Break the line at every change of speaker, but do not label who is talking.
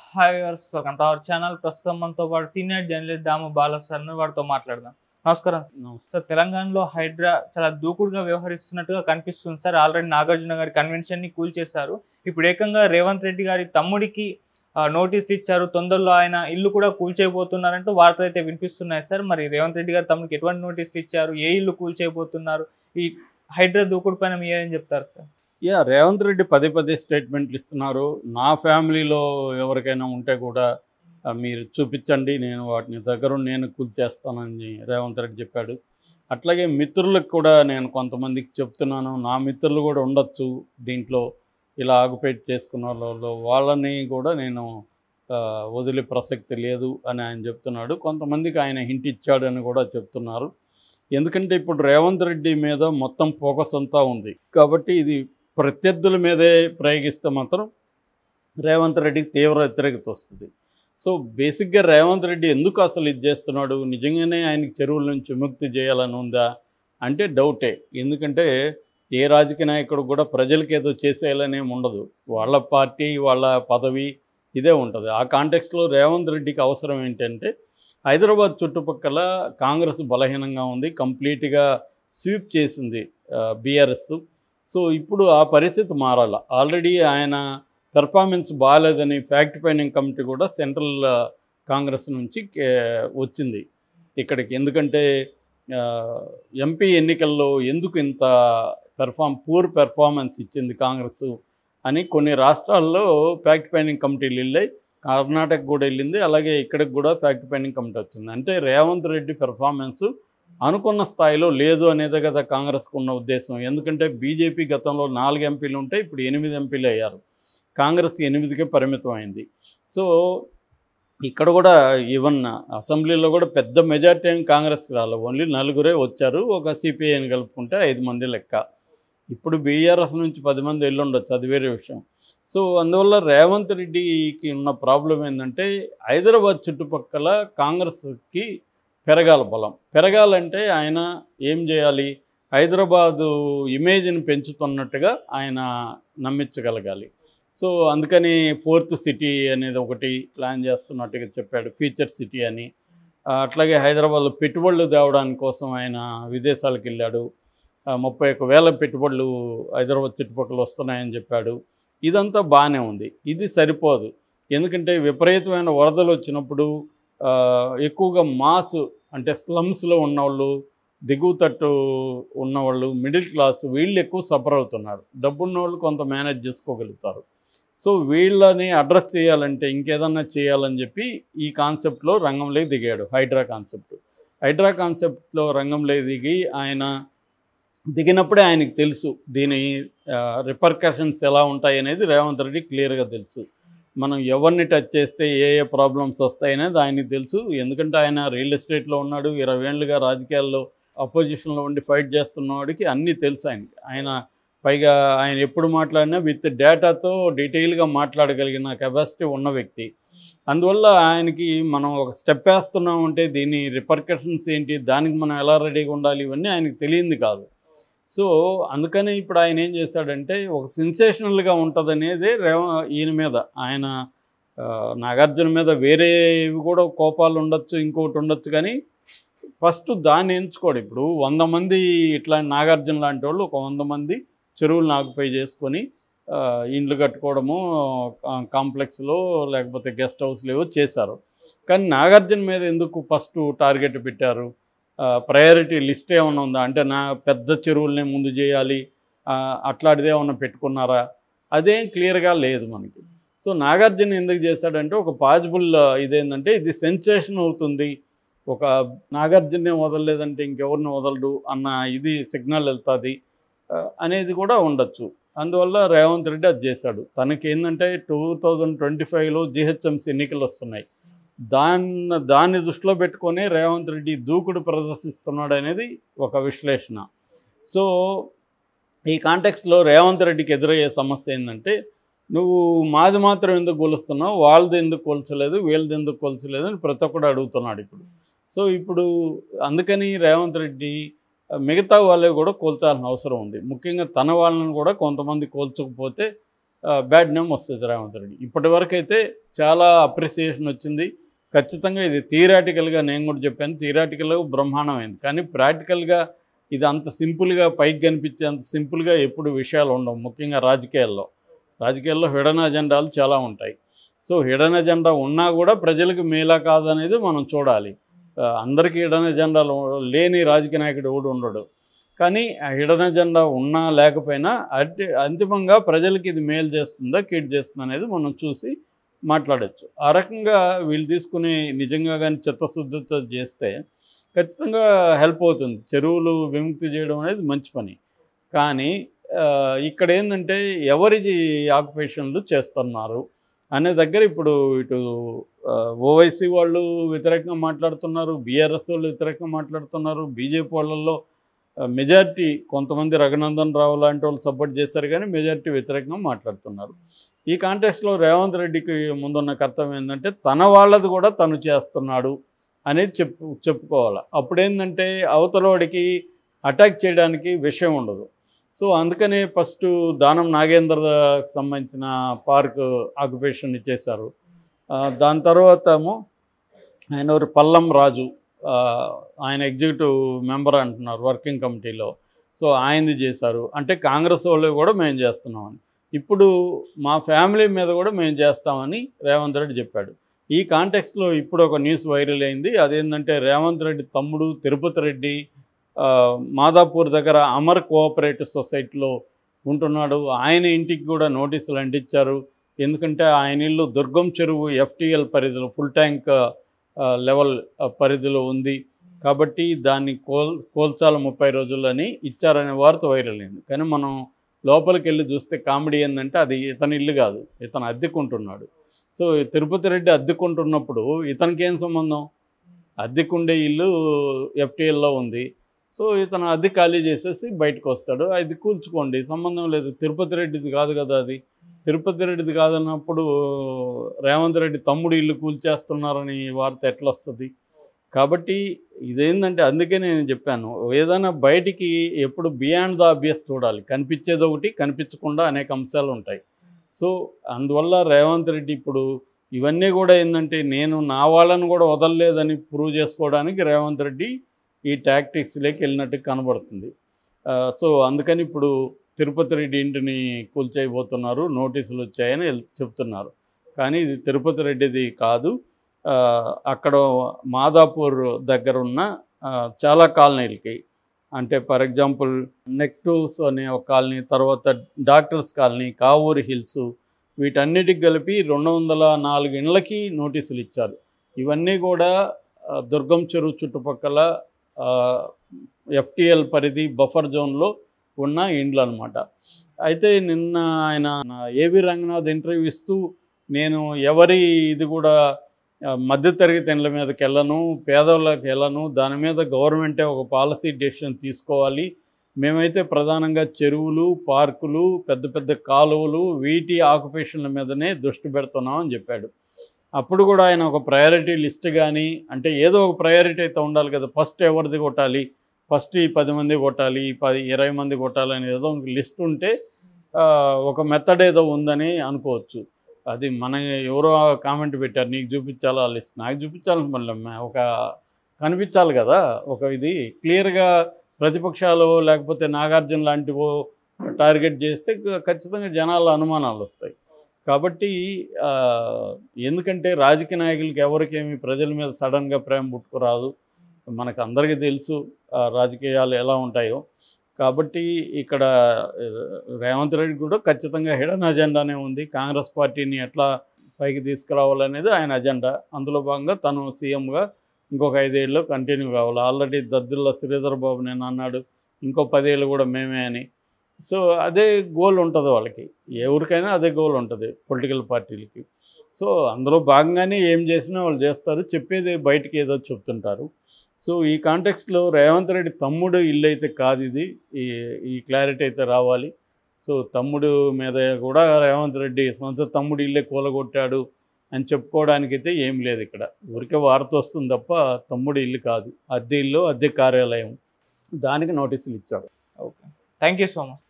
hi viewers welcome to our channel ప్రస్తుతం మనతో పాటు senior journalist Damu Bala sir వారితో మాట్లాడదాం నమస్కారం
నమస్తే
సార్ తెలంగాణలో హైడ్రా చాలా దూకుడుగా వ్యవహరిస్తున్నట్టుగా కనిపిస్తుంది సార్ ఆల్రెడీ నాగార్జున గారి కన్వెన్షన్ ని కూల్చేశారు ఇప్పుడు ఏకంగా రేవంత్ రెడ్డి గారి తమ్ముడికి ఆ, నోటీసులు ఇచ్చారు తొందరలో ఆయన ఇల్లు కూడా కూల్చేయబోతున్నారంటూ వార్తలు అయితే వినిపిస్తున్నాయి సార్ మరి రేవంత్ రెడ్డి గారి తమ్ముడికి ఎటువంటి నోటీసులు ఇచ్చారు ఏ ఇల్లు కూల్చేయబోతున్నారు ఈ హైడ్రా దూకుడు పైన మీరేం చెప్తారు సార్
యా రేవంత్ రెడ్డి పదే పదే స్టేట్మెంట్లు ఇస్తున్నారు నా ఫ్యామిలీలో ఎవరికైనా ఉంటే కూడా ఆ, మీరు చూపించండి నేను వాటిని దగ్గర నేను కూల్చేస్తానని రేవంత్ రెడ్డి చెప్పాడు అట్లాగే మిత్రులకు కూడా నేను కొంతమందికి చెప్తున్నాను నా మిత్రులు కూడా ఉండొచ్చు దీంట్లో ఇలా ఆగుపేట్ చేసుకున్న వాళ్ళు వాళ్ళని కూడా నేను ఆ, వదిలే ప్రసక్తి లేదు అని ఆయన చెప్తున్నాడు కొంతమందికి ఆయన హింట్ ఇచ్చాడని కూడా చెప్తున్నారు ఎందుకంటే ఇప్పుడు రేవంత్ రెడ్డి మీద మొత్తం ఫోకస్ అంతా ఉంది కాబట్టి ఇది ప్రత్యర్థుల మీదే ప్రయోగిస్తే మాత్రం రేవంత్ రెడ్డికి తీవ్ర వ్యతిరేకత వస్తుంది సో బేసిక్గా రేవంత్ రెడ్డి ఎందుకు అసలు ఇది చేస్తున్నాడు నిజంగానే ఆయనకి చెరువుల నుంచి విముక్తి చేయాలని ఉందా అంటే డౌటే ఎందుకంటే ఏ రాజకీయ నాయకుడు కూడా ప్రజలకి ఏదో చేసేయాలనేం ఉండదు వాళ్ళ పార్టీ వాళ్ళ పదవి ఇదే ఉంటుంది ఆ కాంటెక్స్లో రేవంత్ రెడ్డికి అవసరం ఏంటంటే హైదరాబాద్ చుట్టుపక్కల కాంగ్రెస్ బలహీనంగా ఉంది కంప్లీట్గా స్వీప్ చేసింది బీఆర్ఎస్ సో ఇప్పుడు ఆ పరిస్థితి మారాల ఆల్రెడీ ఆయన పెర్ఫార్మెన్స్ బాగాలేదని ఫ్యాక్ట్ ఫైండింగ్ కమిటీ కూడా సెంట్రల్ కాంగ్రెస్ నుంచి కే- వచ్చింది ఇక్కడికి ఎందుకంటే ఎంపీ ఎన్నికల్లో ఎందుకు ఇంత పెర్ఫామ్ పూర్ పెర్ఫార్మెన్స్ ఇచ్చింది కాంగ్రెస్ అని కొన్ని రాష్ట్రాల్లో ఫ్యాక్ట్ ఫైండింగ్ కమిటీలు వెళ్ళాయి కర్ణాటక కూడా వెళ్ళింది అలాగే ఇక్కడికి కూడా ఫ్యాక్ట్ ఫైండింగ్ కమిటీ వచ్చింది అంటే రేవంత్ రెడ్డి పెర్ఫార్మెన్స్ అనుకున్న స్థాయిలో లేదు అనేదే కదా కాంగ్రెస్కు ఉన్న ఉద్దేశం ఎందుకంటే బీజేపీ గతంలో నాలుగు ఎంపీలు ఉంటే ఇప్పుడు ఎనిమిది ఎంపీలు అయ్యారు కాంగ్రెస్ ఎనిమిదికే పరిమితం అయింది సో ఇక్కడ కూడా ఈవెన్ అసెంబ్లీలో కూడా పెద్ద మెజార్టీ ఏం కాంగ్రెస్కి రాలేదు ఓన్లీ నలుగురే వచ్చారు ఒక సిపిఐని కలుపుకుంటే ఐదు మంది లెక్క ఇప్పుడు బీఆర్ఎస్ నుంచి పది మంది వెళ్ళి ఉండొచ్చు అది వేరే విషయం సో అందువల్ల రేవంత్ రెడ్డికి ఉన్న ప్రాబ్లం ఏంటంటే హైదరాబాద్ చుట్టుపక్కల కాంగ్రెస్కి పెరగాల బలం పెరగాలంటే ఆయన ఏం చేయాలి హైదరాబాదు ఇమేజ్ని పెంచుతున్నట్టుగా ఆయన నమ్మించగలగాలి సో అందుకని ఫోర్త్ సిటీ అనేది ఒకటి ప్లాన్ చేస్తున్నట్టుగా చెప్పాడు ఫ్యూచర్ సిటీ అని ఆ, అట్లాగే హైదరాబాద్లో పెట్టుబడులు తేవడానికి కోసం ఆయన విదేశాలకు వెళ్ళాడు ఆ, ముప్పై ఒక్క వేల పెట్టుబడులు హైదరాబాద్ చుట్టుపక్కల వస్తున్నాయని చెప్పాడు ఇదంతా బాగానే ఉంది ఇది సరిపోదు ఎందుకంటే విపరీతమైన వరదలు వచ్చినప్పుడు ఆ, ఎక్కువగా మాస్ అంటే స్లమ్స్లో ఉన్నవాళ్ళు దిగువ తట్టు ఉన్నవాళ్ళు మిడిల్ క్లాస్ వీళ్ళు ఎక్కువ సఫర్ అవుతున్నారు డబ్బున్న వాళ్ళు కొంత మేనేజ్ చేసుకోగలుగుతారు సో వీళ్ళని అడ్రస్ చేయాలంటే ఇంకేదన్నా చేయాలని చెప్పి ఈ కాన్సెప్ట్లో రంగంలోకి దిగాడు హైడ్రా కాన్సెప్ట్ హైడ్రా కాన్సెప్ట్లో రంగంలోకి దిగి ఆయన దిగినప్పుడే ఆయనకి తెలుసు దీని రిపర్కషన్స్ ఎలా ఉంటాయి అనేది రేవంత్ రెడ్డి క్లియర్గా తెలుసు మనం ఎవరిని టచ్ చేస్తే ఏ ఏ ప్రాబ్లమ్స్ వస్తాయనేది ఆయనకి తెలుసు ఎందుకంటే ఆయన రియల్ ఎస్టేట్లో ఉన్నాడు ఇరవై ఏళ్ళుగా రాజకీయాల్లో అపోజిషన్లో ఉండి ఫైట్ చేస్తున్నవాడికి అన్నీ తెలుసు ఆయనకి ఆయన పైగా ఆయన ఎప్పుడు మాట్లాడినా విత్ డేటాతో డీటెయిల్గా మాట్లాడగలిగిన కెపాసిటీ ఉన్న వ్యక్తి అందువల్ల ఆయనకి మనం ఒక స్టెప్ వేస్తున్నాం అంటే దీని రిపర్కషన్స్ ఏంటి దానికి మనం ఎలా రెడీగా ఉండాలి ఇవన్నీ ఆయనకి తెలియంది కాదు సో అందుకని ఇప్పుడు ఆయన ఏం చేశాడంటే ఒక సెన్సేషనల్గా ఉంటుంది అనేది రేవ ఈయన మీద ఆయన ఆ, నాగార్జున మీద వేరేవి కూడా కోపాలు ఉండొచ్చు ఇంకోటి ఉండొచ్చు కానీ ఫస్ట్ దాన్ని ఎంచుకోడు ఇప్పుడు వంద మంది ఇట్లా నాగార్జున లాంటి వాళ్ళు ఒక వంద మంది చెరువులను ఆక్యుపై చేసుకొని ఆ, ఇండ్లు కట్టుకోవడము కా- కాంప్లెక్స్లో లేకపోతే గెస్ట్ హౌస్లో ఏవో చేశారు కానీ నాగార్జున మీద ఎందుకు ఫస్ట్ టార్గెట్ పెట్టారు ప్రయారిటీ లిస్ట్ ఏమైనా ఉందా అంటే నా పెద్ద చెరువుల్ని ముందు చేయాలి ఆ, అట్లాంటిది ఏమైనా పెట్టుకున్నారా అదేం క్లియర్గా లేదు మనకి సో నాగార్జున ఎందుకు చేశాడంటే ఒక పాజిబుల్ ఇదేంటంటే ఇది సెన్సేషన్ అవుతుంది ఒక నాగార్జునే వదలలేదంటే ఇంకెవరిని వదలడు అన్న ఇది సిగ్నల్ వెళ్తుంది అనేది కూడా ఉండొచ్చు అందువల్ల రేవంత్ రెడ్డి అది చేశాడు తనకి ఏంటంటే టూ థౌజండ్ ట్వంటీ ఫైవ్లో జిహెచ్ఎంసీ ఎన్నికలు వస్తున్నాయి దాన్ని దాన్ని దృష్టిలో పెట్టుకొని రేవంత్ రెడ్డి దూకుడు ప్రదర్శిస్తున్నాడు అనేది ఒక విశ్లేషణ సో ఈ కాంటెక్స్లో రేవంత్ రెడ్డికి ఎదురయ్యే సమస్య ఏంటంటే నువ్వు మాది మాత్రం ఎందుకు కొలుస్తున్నావు వాళ్ళది ఎందుకు కొలచలేదు వీళ్ళది ఎందుకు కొలచలేదు అని ప్రతి ఒక్కడు అడుగుతున్నాడు ఇప్పుడు సో ఇప్పుడు అందుకని రేవంత్ రెడ్డి ఆ, మిగతా వాళ్ళే కూడా కోల్చాల్సిన అవసరం ఉంది ముఖ్యంగా తన వాళ్ళని కూడా కొంతమంది కోల్చకపోతే బ్యాడ్ నేమ్ వస్తుంది రేవంత్ రెడ్డి ఇప్పటి వరకు అయితే చాలా అప్రిసియేషన్ వచ్చింది ఖచ్చితంగా ఇది థియరాటికల్గా నేను కూడా చెప్పాను థియరాటికల్గా బ్రహ్మాండమైంది కానీ ప్రాక్టికల్గా ఇది అంత సింపుల్గా పైకి కనిపించే అంత సింపుల్గా ఎప్పుడు విషయాలు ఉండవు ముఖ్యంగా రాజకీయాల్లో రాజకీయాల్లో హిడన్ అజెండాలు చాలా ఉంటాయి సో హిడన్ అజెండా ఉన్నా కూడా ప్రజలకు మేలా కాదనేది మనం చూడాలి ఆ, అందరికీ హిడన్ అజెండాలు లేని రాజకీయ నాయకుడు ఎవడు ఉండడు కానీ ఆ హిడన్ అజెండా ఉన్నా లేకపోయినా అట్టి అంతిమంగా ప్రజలకి ఇది మేలు చేస్తుందా కీడు చేస్తుందా అనేది మనం చూసి మాట్లాడచ్చు ఆ రకంగా వీళ్ళు తీసుకుని నిజంగా కానీ చిత్తశుద్ధితో చేస్తే ఖచ్చితంగా హెల్ప్ అవుతుంది చెరువులు విముక్తి చేయడం అనేది మంచి పని కానీ ఆ, ఇక్కడ ఏంటంటే ఎవరికి ఆక్యుపేషన్లు చేస్తున్నారు అనే దగ్గర ఇప్పుడు ఇటు ఓవైసీ వాళ్ళు వ్యతిరేకంగా మాట్లాడుతున్నారు బీఆర్ఎస్ వాళ్ళు వ్యతిరేకంగా మాట్లాడుతున్నారు బీజేపీ వాళ్ళల్లో మెజారిటీ కొంతమంది రఘునందన్ రావు లాంటి వాళ్ళు సపోర్ట్ చేశారు కానీ మెజారిటీ వ్యతిరేకంగా మాట్లాడుతున్నారు ఈ కాంటెక్స్లో రేవంత్ రెడ్డికి ముందున్న కర్తవ్యం ఏంటంటే తన వాళ్ళది కూడా తను చేస్తున్నాడు అనేది చెప్పు చెప్పుకోవాలి అప్పుడేంటంటే అవతలవాడికి అటాక్ చేయడానికి విషయం ఉండదు సో అందుకనే ఫస్ట్ దానం నాగేంద్రకి సంబంధించిన పార్క్ ఆక్యుపేషన్ ఇచ్చేశారు ఆ, దాని తర్వాత ఏమో ఆయన ఎవరు పల్లం రాజు ఆ, ఆయన ఎగ్జిక్యూటివ్ మెంబర్ అంటున్నారు వర్కింగ్ కమిటీలో సో ఆయనది చేశారు అంటే కాంగ్రెస్ వాళ్ళు కూడా మేము చేస్తున్నామని ఇప్పుడు మా ఫ్యామిలీ మీద కూడా మేము చేస్తామని రేవంత్ రెడ్డి చెప్పాడు ఈ కాంటెక్స్లో ఇప్పుడు ఒక న్యూస్ వైరల్ అయింది అదేంటంటే రేవంత్ రెడ్డి తమ్ముడు తిరుపతి రెడ్డి ఆ, మాదాపూర్ దగ్గర అమర్ కోఆపరేటివ్ సొసైటీలో ఉంటున్నాడు ఆయన ఇంటికి కూడా నోటీసులు అంటించారు ఎందుకంటే ఆయన ఇల్లు దుర్గం చెరువు ఎఫ్టీఎల్ పరిధిలో ఫుల్ ట్యాంక్ ఆ, లెవెల్ ఆ, పరిధిలో ఉంది కాబట్టి దాన్ని కోల్ కోల్చాల ముప్పై రోజులని ఇచ్చారనే వార్త వైరల్ అయింది కానీ మనం లోపలికి వెళ్ళి చూస్తే కామెడీ ఏంటంటే అది ఇతని ఇల్లు కాదు ఇతను అద్దెకుంటున్నాడు సో తిరుపతి రెడ్డి అద్దెకుంటున్నప్పుడు ఇతనికి ఏం సంబంధం అద్దెకుండే ఇల్లు ఎఫ్టీఎల్లో ఉంది సో ఇతను అద్దె ఖాళీ చేసేసి బయటకు వస్తాడు అది కూల్చుకోండి సంబంధం లేదు తిరుపతి రెడ్డిది కాదు కదా అది తిరుపతి రెడ్డిది కాదన్నప్పుడు రేవంత్ రెడ్డి తమ్ముడు ఇల్లు కూల్చేస్తున్నారని వార్త ఎట్లా వస్తుంది కాబట్టి ఇదేంటంటే అందుకే నేను చెప్పాను ఏదైనా బయటికి ఎప్పుడు బియాండ్ ద అభ్యస్ చూడాలి కనిపించేది ఒకటి కనిపించకుండా అనేక అంశాలు ఉంటాయి సో అందువల్ల రేవంత్ రెడ్డి ఇప్పుడు ఇవన్నీ కూడా ఏంటంటే నేను నా వాళ్ళని కూడా వదలలేదని ప్రూవ్ చేసుకోవడానికి రేవంత్ రెడ్డి ఈ టాక్టిక్స్లోకి వెళ్ళినట్టు కనబడుతుంది ఆ, సో అందుకని ఇప్పుడు తిరుపతి రెడ్డి ఇంటిని కూల్చేయబోతున్నారు నోటీసులు వచ్చాయని ఎల్- చెప్తున్నారు కానీ ఇది తిరుపతి రెడ్డిది కాదు ఆ, అక్కడ మాదాపూర్ దగ్గర ఉన్న ఆ, చాలా కాలనీలకి అంటే ఫర్ ఎగ్జాంపుల్ నెక్టూస్ అనే ఒక కాలనీ తర్వాత డాక్టర్స్ కాలనీ కావూరి హిల్స్ వీటన్నిటికి కలిపి రెండు వందల నాలుగు ఇండ్లకి నోటీసులు ఇచ్చారు ఇవన్నీ కూడా ఆ, దుర్గం చెరువు చుట్టుపక్కల ఎఫ్టిఎల్ పరిధి బఫర్ జోన్లో ఉన్న ఇండ్లు అనమాట అయితే నిన్న ఆయన ఏవి రంగనాథ్ ఇంటర్వ్యూ ఇస్తూ నేను ఎవరి ఇది కూడా ఆ, మధ్యతరగతి ఇండ్ల మీదకి వెళ్ళను పేదవాళ్ళకి వెళ్ళను దాని మీద గవర్నమెంటే ఒక పాలసీ డెసిషన్ తీసుకోవాలి మేమైతే ప్రధానంగా చెరువులు పార్కులు పెద్ద పెద్ద కాలువలు వీటి ఆక్యుపేషన్ల మీదనే దృష్టి పెడుతున్నామని చెప్పాడు అప్పుడు కూడా ఆయన ఒక ప్రయారిటీ లిస్ట్ కానీ అంటే ఏదో ఒక ప్రయారిటీ అయితే ఉండాలి కదా ఫస్ట్ ఎవరిది కొట్టాలి ఫస్ట్ ఈ పది మంది కొట్టాలి ఈ పది ఇరవై మంది కొట్టాలి అని ఏదో ఒక లిస్ట్ ఉంటే ఆ, ఒక మెథడ్ ఏదో ఉందని అనుకోవచ్చు అది మన ఎవరో కామెంట్ పెట్టారు నీకు చూపించాలా ఆ లిస్ట్ నాకు చూపించాలి మళ్ళీ ఒక కనిపించాలి కదా ఒక ఇది క్లియర్గా ప్రతిపక్షాలు లేకపోతే నాగార్జున లాంటివో టార్గెట్ చేస్తే ఖ- ఖచ్చితంగా జనాల అనుమానాలు వస్తాయి కాబట్టి ఆ, ఎందుకంటే రాజకీయ నాయకులకి ఎవరికేమి ప్రజల మీద సడన్గా ప్రేమ పుట్టుకురాదు మనకు అందరికీ తెలుసు ఆ, రాజకీయాలు ఎలా ఉంటాయో కాబట్టి ఇక్కడ ఆ, రేవంత్ రెడ్డి కూడా ఖచ్చితంగా హిడన్ అజెండానే ఉంది కాంగ్రెస్ పార్టీని ఎట్లా పైకి తీసుకురావాలనేది ఆయన అజెండా అందులో భాగంగా తను సీఎంగా ఇంకొక ఐదేళ్ళు కంటిన్యూ కావాలి ఆల్రెడీ దద్దుల్లా శ్రీధర్ బాబు నేను అన్నాడు ఇంకో పదేళ్ళు కూడా మేమే అని సో అదే గోల్ ఉంటుంది వాళ్ళకి ఎవరికైనా అదే గోల్ ఉంటుంది పొలిటికల్ పార్టీలకి సో అందులో భాగంగానే ఏం చేసినా వాళ్ళు చేస్తారు చెప్పేది బయటికి ఏదో చెప్తుంటారు సో ఈ కాంటెక్స్ట్లో రేవంత్ రెడ్డి తమ్ముడు ఇల్లు అయితే కాదు ఇది ఈ ఈ క్లారిటీ అయితే రావాలి సో తమ్ముడు మీద కూడా రేవంత్ రెడ్డి సొంత తమ్ముడు ఇల్లే కూలగొట్టాడు అని చెప్పుకోవడానికి అయితే ఏం లేదు ఇక్కడ ఊరికే వార్త వస్తుంది తప్ప తమ్ముడు ఇల్లు కాదు అద్దె ఇల్లు అద్దె కార్యాలయం దానికి నోటీసులు ఇచ్చాడు
okay thank you so much